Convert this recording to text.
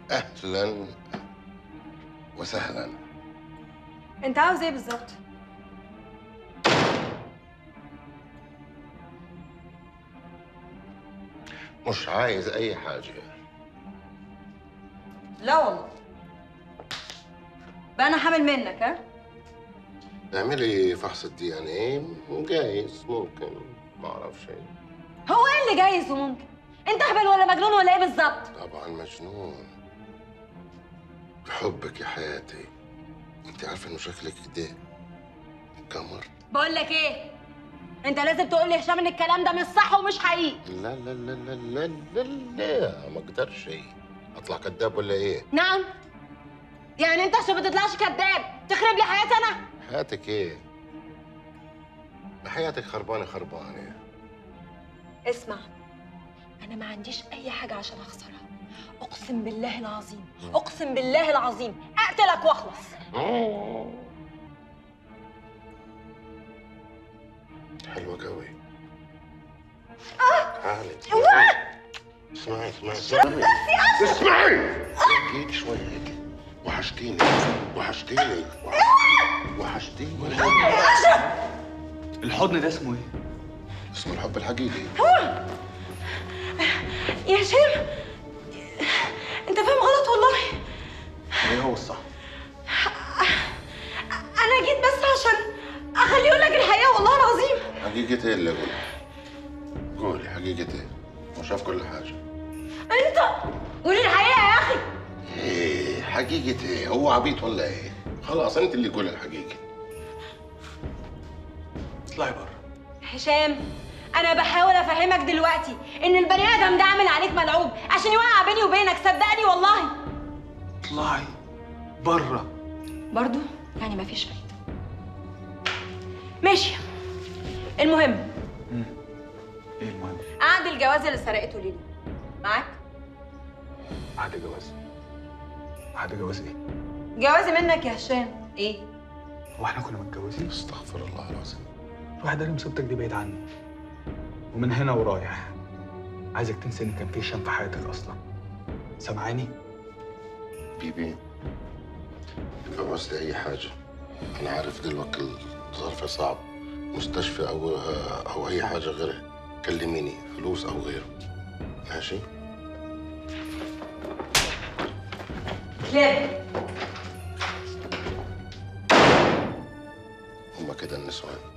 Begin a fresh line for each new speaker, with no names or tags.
اهلا وسهلا
انت عاوز ايه بالظبط
مش عايز اي حاجه
لا والله بقى انا حامل منك ها
اعملي فحص الدي ان ايه جايز ممكن ما اعرف شيء
هو ايه اللي جايز وممكن انت اهبل ولا مجنون ولا ايه بالظبط
طبعا مجنون بحبك يا حياتي انت عارفه انه شكلك كده قمر
بقول لك ايه انت لازم تقول لي هشام ان الكلام ده مش صح ومش حقيقي
لا لا لا لا لا لا لا ما اقدرش اطلع كذاب ولا ايه
نعم يعني انت عشان ما تطلعش كذاب تخرب لي حياتي انا
حياتك ايه حياتك خربانه خربانه
اسمع انا ما عنديش اي حاجه عشان اخسرها اقسم بالله العظيم اقسم بالله العظيم اقتلك واخلص
حلوة قوي تعالي اسمعي اسمعي اسمعي اسمعي هيك شوي هيك وحشتيني وحشتيني وحشتيني
الحضن ده اسمه ايه؟
اسمه الحب الحقيقي
يا هشام انت فاهم غلط والله
ايه هو الصح؟
انا جيت بس عشان اخليه يقول لك الحقيقه والله العظيم
حقيقة ايه اللي اقول قولي حقيقة ايه وشاف كل حاجة
انت قولي الحقيقه يا اخي
ايه حقيقة ايه هو عبيط ولا ايه خلاص انت اللي قول الحقيقة
اطلعي بره
هشام انا بحاول افهمك دلوقتي ان البني ادم ده عامل عليك ملعوب عشان يوقع بيني وبينك صدقني والله
اطلعي بره
برضو يعني مفيش فايده ماشي المهم
ايه المهم؟
عقد الجواز اللي سرقته ليلي معاك
عقد جواز عقد جواز ايه؟
جوازي منك يا هشام ايه
هو احنا كنا متجوزين؟
استغفر الله العظيم
الواحد قال لي مصيبتك دي بعيد عني ومن هنا ورايح عايزك تنسى ان كان في هشام في حياتك اصلا سامعاني؟
بيبي لو عوزتي اي حاجة انا عارف دلوقتي الظرف صعب مستشفى او او اي حاجة غيرها كلميني فلوس او غيره ماشي
كلاب
هما كده النسوان